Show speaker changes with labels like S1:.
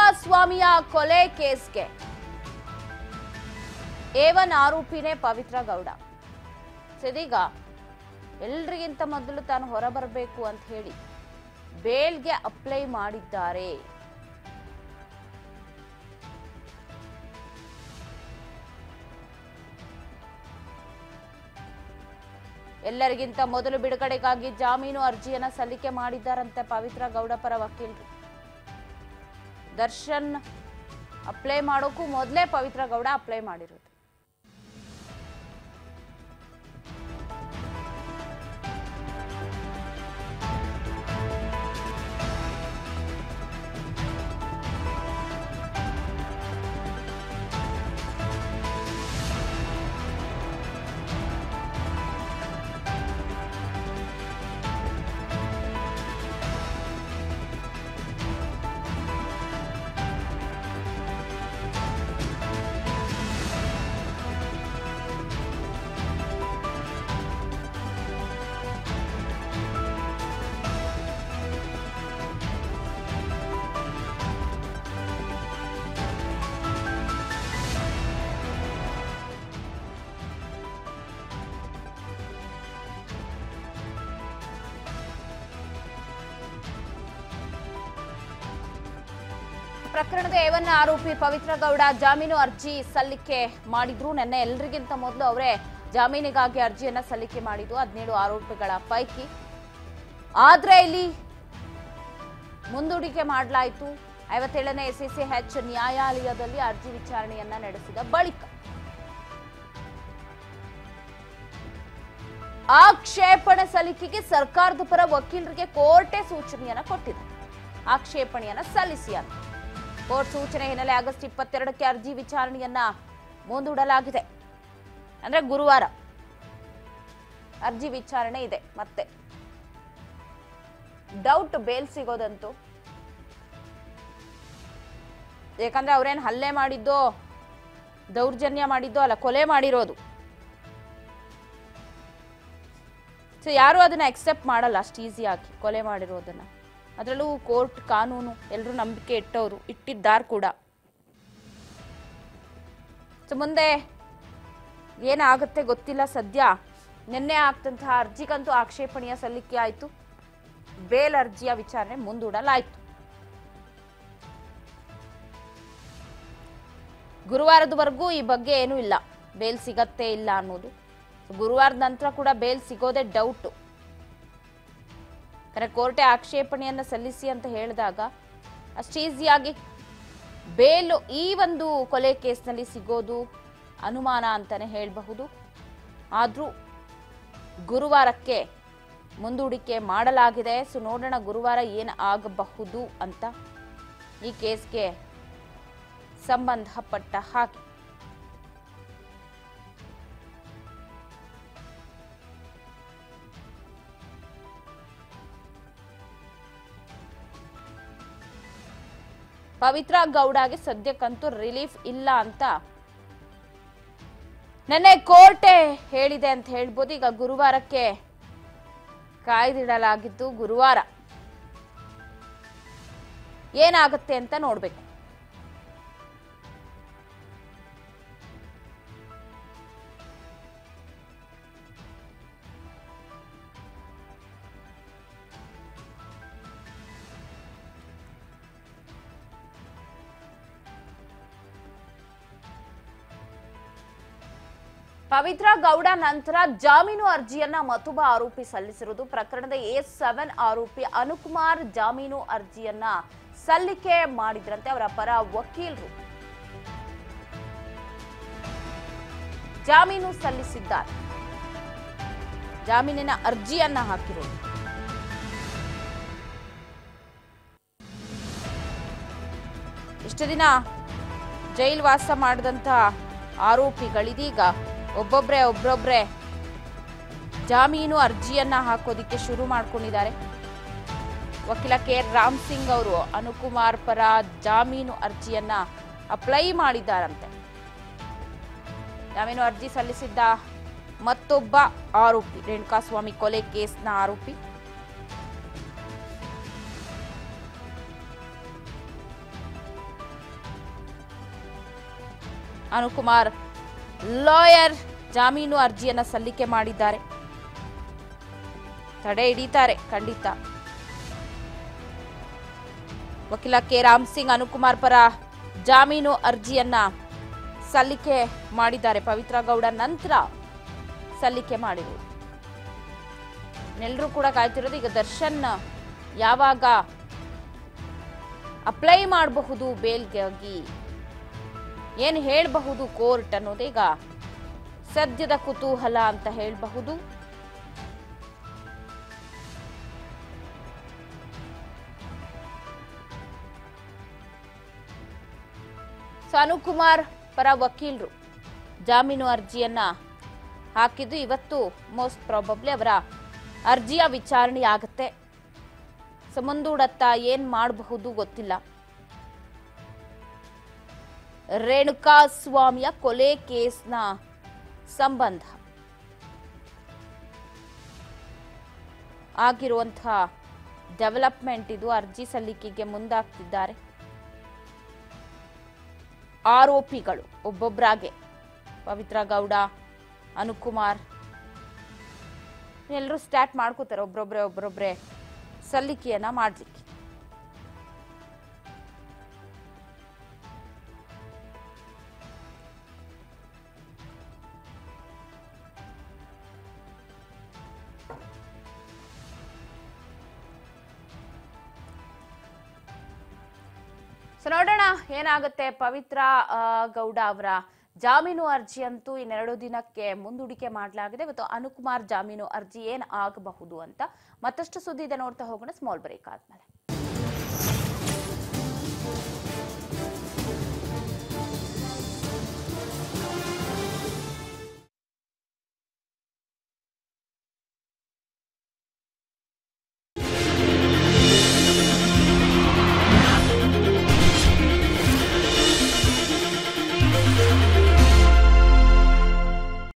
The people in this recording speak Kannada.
S1: ರೇಣುಕಾಸ್ವಾಮಿಯ ಕೊಲೆ ಕೇಸ್ಗೆ ಏವನ್ ಆರೋಪಿನೇ ಪವಿತ್ರ ಗೌಡ ಸೊ ಇದೀಗ ಎಲ್ರಿಗಿಂತ ಮೊದಲು ತಾನು ಹೊರಬರಬೇಕು ಅಂತ ಹೇಳಿ ಬೇಲ್ಗೆ ಅಪ್ಲೈ ಮಾಡಿದ್ದಾರೆ ಎಲ್ಲರಿಗಿಂತ ಮೊದಲು ಬಿಡುಗಡೆಗಾಗಿ ಜಾಮೀನು ಅರ್ಜಿಯನ್ನ ಸಲ್ಲಿಕೆ ಮಾಡಿದ್ದಾರಂತೆ ಪವಿತ್ರ ಗೌಡ ಪರ ವಕೀಲರು ದರ್ಶನ್ ಅಪ್ಲೈ ಮಾಡೋಕ್ಕೂ ಮೊದಲೇ ಪವಿತ್ರ ಗೌಡ ಅಪ್ಲೈ ಮಾಡಿರೋದು ಪ್ರಕರಣದ ಏವನ್ನ ಆರೋಪಿ ಪವಿತ್ರ ಗೌಡ ಜಾಮೀನು ಅರ್ಜಿ ಸಲ್ಲಿಕೆ ಮಾಡಿದ್ರು ನಿನ್ನೆ ಎಲ್ರಿಗಿಂತ ಮೊದಲು ಅವರೇ ಜಾಮೀನಿಗಾಗಿ ಅರ್ಜಿಯನ್ನ ಸಲ್ಲಿಕೆ ಮಾಡಿದ್ದು ಹದಿನೇಳು ಆರೋಪಿಗಳ ಪೈಕಿ ಆದ್ರೆ ಇಲ್ಲಿ ಮುಂದೂಡಿಕೆ ಮಾಡಲಾಯಿತು ಐವತ್ತೇಳನೇ ಎಸ್ಸಿಸಿಎಚ್ ನ್ಯಾಯಾಲಯದಲ್ಲಿ ಅರ್ಜಿ ವಿಚಾರಣೆಯನ್ನ ನಡೆಸಿದ ಬಳಿಕ ಆಕ್ಷೇಪಣೆ ಸಲ್ಲಿಕೆಗೆ ಸರ್ಕಾರದ ಪರ ವಕೀಲರಿಗೆ ಕೋರ್ಟೇ ಸೂಚನೆಯನ್ನ ಕೊಟ್ಟಿದೆ ಆಕ್ಷೇಪಣೆಯನ್ನ ಸಲ್ಲಿಸಿ ಅಂತ ಕೋರ್ಟ್ ಸೂಚನೆ ಹಿನ್ನೆಲೆ ಆಗಸ್ಟ್ ಇಪ್ಪತ್ತೆರಡಕ್ಕೆ ಅರ್ಜಿ ವಿಚಾರಣೆಯನ್ನ ಮುಂದೂಡಲಾಗಿದೆ ಅಂದ್ರೆ ಗುರುವಾರ ಅರ್ಜಿ ವಿಚಾರಣೆ ಇದೆ ಮತ್ತೆ ಡೌಟ್ ಬೇಲ್ ಸಿಗೋದಂತೂ ಯಾಕಂದ್ರೆ ಅವ್ರೇನ್ ಹಲ್ಲೆ ಮಾಡಿದ್ದೋ ದೌರ್ಜನ್ಯ ಮಾಡಿದ್ದೋ ಅಲ್ಲ ಕೊಲೆ ಮಾಡಿರೋದು ಸೊ ಯಾರು ಅದನ್ನ ಎಕ್ಸೆಪ್ಟ್ ಮಾಡಲ್ಲ ಅಷ್ಟು ಈಸಿಯಾಗಿ ಕೊಲೆ ಮಾಡಿರೋದನ್ನ ಅದರಲ್ಲೂ ಕೋರ್ಟ್ ಕಾನೂನು ಎಲ್ಲರೂ ನಂಬಿಕೆ ಇಟ್ಟವರು ಇಟ್ಟಿದ್ದಾರೆ ಕೂಡ ಸೊ ಮುಂದೆ ಏನಾಗುತ್ತೆ ಗೊತ್ತಿಲ್ಲ ಸದ್ಯ ನಿನ್ನೆ ಆಗ್ತಂತಹ ಅರ್ಜಿಗಂತೂ ಆಕ್ಷೇಪಣೆಯ ಸಲ್ಲಿಕೆ ಆಯಿತು ಬೇಲ್ ಅರ್ಜಿಯ ವಿಚಾರಣೆ ಮುಂದೂಡಲಾಯಿತು ಗುರುವಾರದವರೆಗೂ ಈ ಬಗ್ಗೆ ಏನೂ ಇಲ್ಲ ಬೇಲ್ ಸಿಗತ್ತೆ ಇಲ್ಲ ಅನ್ನೋದು ಗುರುವಾರದ ನಂತರ ಕೂಡ ಬೇಲ್ ಸಿಗೋದೇ ಡೌಟು ಯಾಕಂದ್ರೆ ಕೋರ್ಟೆ ಆಕ್ಷೇಪಣೆಯನ್ನ ಸಲ್ಲಿಸಿ ಅಂತ ಹೇಳಿದಾಗ ಅಷ್ಟು ಈಸಿಯಾಗಿ ಬೇಲು ಈ ಒಂದು ಕೊಲೆ ಕೇಸ್ನಲ್ಲಿ ಸಿಗೋದು ಅನುಮಾನ ಅಂತಾನೆ ಹೇಳಬಹುದು ಆದ್ರೂ ಗುರುವಾರಕ್ಕೆ ಮುಂದೂಡಿಕೆ ಮಾಡಲಾಗಿದೆ ಸೊ ನೋಡೋಣ ಗುರುವಾರ ಏನು ಆಗಬಹುದು ಅಂತ ಈ ಕೇಸ್ಗೆ ಸಂಬಂಧಪಟ್ಟ ಹಾಗೆ ಪವಿತ್ರ ಗೌಡಗೆ ಸದ್ಯಕ್ಕಂತೂ ರಿಲೀಫ್ ಇಲ್ಲ ಅಂತ ನೆನ್ನೆ ಕೋರ್ಟೆ ಹೇಳಿದೆ ಅಂತ ಹೇಳ್ಬೋದು ಈಗ ಗುರುವಾರಕ್ಕೆ ಕಾಯ್ದಿಡಲಾಗಿದ್ದು ಗುರುವಾರ ಏನಾಗುತ್ತೆ ಅಂತ ನೋಡ್ಬೇಕು ಪವಿತ್ರ ಗೌಡ ನಂತರ ಜಾಮೀನು ಅರ್ಜಿಯನ್ನ ಮತ್ತೊಬ್ಬ ಆರೋಪಿ ಸಲ್ಲಿಸಿರುವುದು ಪ್ರಕರಣದ ಎ ಸೆವೆನ್ ಆರೋಪಿ ಅನುಕುಮಾರ್ ಜಾಮೀನು ಅರ್ಜಿಯನ್ನ ಸಲ್ಲಿಕೆ ಮಾಡಿದ್ರಂತೆ ಅವರ ಪರ ವಕೀಲರು ಜಾಮೀನು ಸಲ್ಲಿಸಿದ್ದಾರೆ ಜಾಮೀನಿನ ಅರ್ಜಿಯನ್ನ ಹಾಕಿರೋದು ಇಷ್ಟು ದಿನ ಜೈಲ್ ವಾಸ ಮಾಡಿದಂತ ಆರೋಪಿಗಳಿದೀಗ ಒಬ್ಬೊಬ್ರೆ ಒಬ್ಬೊಬ್ರೆ ಜಾಮೀನು ಅರ್ಜಿಯನ್ನ ಹಾಕೋದಿಕ್ಕೆ ಶುರು ಮಾಡ್ಕೊಂಡಿದ್ದಾರೆ ವಕೀಲ ಕೆ ರಾಮ್ ಸಿಂಗ್ ಅವರು ಅನುಕುಮಾರ್ ಪರ ಜಾಮೀನು ಅರ್ಜಿಯನ್ನ ಅಪ್ಲೈ ಮಾಡಿದ್ದಾರಂತೆ ಜಾಮೀನು ಅರ್ಜಿ ಸಲ್ಲಿಸಿದ್ದ ಮತ್ತೊಬ್ಬ ಆರೋಪಿ ರೇಣುಕಾಸ್ವಾಮಿ ಕೊಲೆ ಕೇಸ್ನ ಆರೋಪಿ ಅನುಕುಮಾರ್ ಲಾಯರ್ ಜಾಮೀನು ಅರ್ಜಿಯನ್ನ ಸಲ್ಲಿಕೆ ಮಾಡಿದ್ದಾರೆ ತಡೆ ಹಿಡಿತಾರೆ ಖಂಡಿತ ವಕೀಲ ಕೆ ರಾಮ್ ಸಿಂಗ್ ಅನುಕುಮಾರ್ ಪರ ಜಾಮೀನು ಅರ್ಜಿಯನ್ನ ಸಲ್ಲಿಕೆ ಮಾಡಿದ್ದಾರೆ ಪವಿತ್ರ ಗೌಡ ನಂತರ ಸಲ್ಲಿಕೆ ಮಾಡಿರುವುದು ಎಲ್ಲರೂ ಕೂಡ ಕಾಯ್ತಿರೋದು ಈಗ ದರ್ಶನ್ ಯಾವಾಗ ಅಪ್ಲೈ ಮಾಡಬಹುದು ಬೇಲ್ಗಾಗಿ ಏನು ಹೇಳಬಹುದು ಕೋರ್ಟ್ ಅನ್ನೋದು ಈಗ ಸದ್ಯದ ಕುತೂಹಲ ಅಂತ ಹೇಳಬಹುದು ಸೊ ಅನುಕುಮಾರ್ ಪರ ವಕೀಲರು ಜಾಮೀನು ಅರ್ಜಿಯನ್ನ ಹಾಕಿದ್ದು ಇವತ್ತು ಮೋಸ್ಟ್ ಪ್ರಾಬಬ್ಲಿ ಅವರ ಅರ್ಜಿಯ ವಿಚಾರಣೆ ಆಗುತ್ತೆ ಸೊ ಮುಂದೂಡತ್ತ ಏನ್ ಮಾಡಬಹುದು ಗೊತ್ತಿಲ್ಲ ರೇಣುಕಾ ಸ್ವಾಮಿಯ ಕೊಲೆ ಕೇಸ್ನ ಸಂಬಂಧ ಆಗಿರುವಂತಹ ಡೆವಲಪ್ಮೆಂಟ್ ಇದು ಅರ್ಜಿ ಸಲ್ಲಿಕೆಗೆ ಮುಂದಾಗ್ತಿದ್ದಾರೆ ಆರೋಪಿಗಳು ಒಬ್ಬೊಬ್ಬರಾಗೆ ಪವಿತ್ರ ಗೌಡ ಅನುಕುಮಾರ್ ಎಲ್ಲರೂ ಸ್ಟಾರ್ಟ್ ಮಾಡ್ಕೋತಾರೆ ಒಬ್ರೊಬ್ರೆ ಒಬ್ರೊಬ್ರೆ ಸಲ್ಲಿಕೆಯನ್ನ ಮಾಡ್ಲಿಕ್ಕೆ ಸೊ ನೋಡೋಣ ಏನಾಗುತ್ತೆ ಪವಿತ್ರ ಆ, ಗೌಡ ಅವರ ಜಾಮೀನು ಅರ್ಜಿ ಅಂತೂ ಇನ್ನೆರಡು ದಿನಕ್ಕೆ ಮುಂದೂಡಿಕೆ ಮಾಡಲಾಗಿದೆ ಇವತ್ತು ಅನುಕುಮಾರ್ ಜಾಮೀನು ಅರ್ಜಿ ಏನ್ ಆಗಬಹುದು ಅಂತ ಮತ್ತಷ್ಟು ಸುದ್ದಿ ಇದೆ ನೋಡ್ತಾ ಹೋಗೋಣ ಸ್ಮಾಲ್ ಬ್ರೇಕ್ ಆದ್ಮೇಲೆ